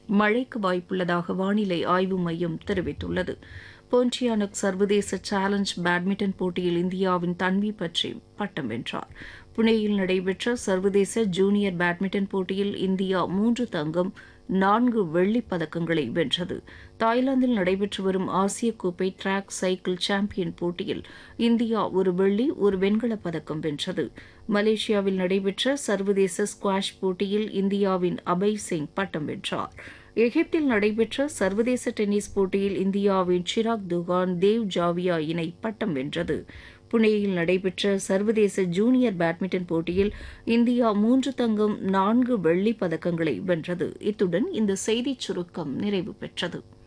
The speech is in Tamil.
மழைக்கு வாய்ப்புள்ளதாக வானிலை ஆய்வு மையம் தெரிவித்துள்ளது போன்டியானக் சர்வதேச சேலஞ்ச் பேட்மிண்டன் போட்டியில் இந்தியாவின் தன்வி பற்றி பட்டம் வென்றார் புனேயில் நடைபெற்ற சர்வதேச ஜூனியர் பேட்மிண்டன் போட்டியில் இந்தியா மூன்று தங்கம் நான்கு வெள்ளிப் பதக்கங்களை வென்றது தாய்லாந்தில் நடைபெற்று வரும் ஆசிய கோப்பை டிராக் சைக்கிள் சாம்பியன் போட்டியில் இந்தியா ஒரு வெள்ளி ஒரு வெண்கலப் பதக்கம் வென்றது மலேசியாவில் நடைபெற்ற சர்வதேச ஸ்குவாஷ் போட்டியில் இந்தியாவின் அபய் சிங் பட்டம் வென்றார் எகிப்தில் நடைபெற்ற சர்வதேச டென்னிஸ் போட்டியில் இந்தியாவின் சிராக் துகான் தேவ் ஜாவியா இணை பட்டம் வென்றது புனேயில் நடைபெற்ற சர்வதேச ஜூனியர் பேட்மிண்டன் போட்டியில் இந்தியா மூன்று தங்கம் நான்கு வெள்ளிப் பதக்கங்களை வென்றது இத்துடன் இந்த செய்திச் சுருக்கம் நிறைவு பெற்றது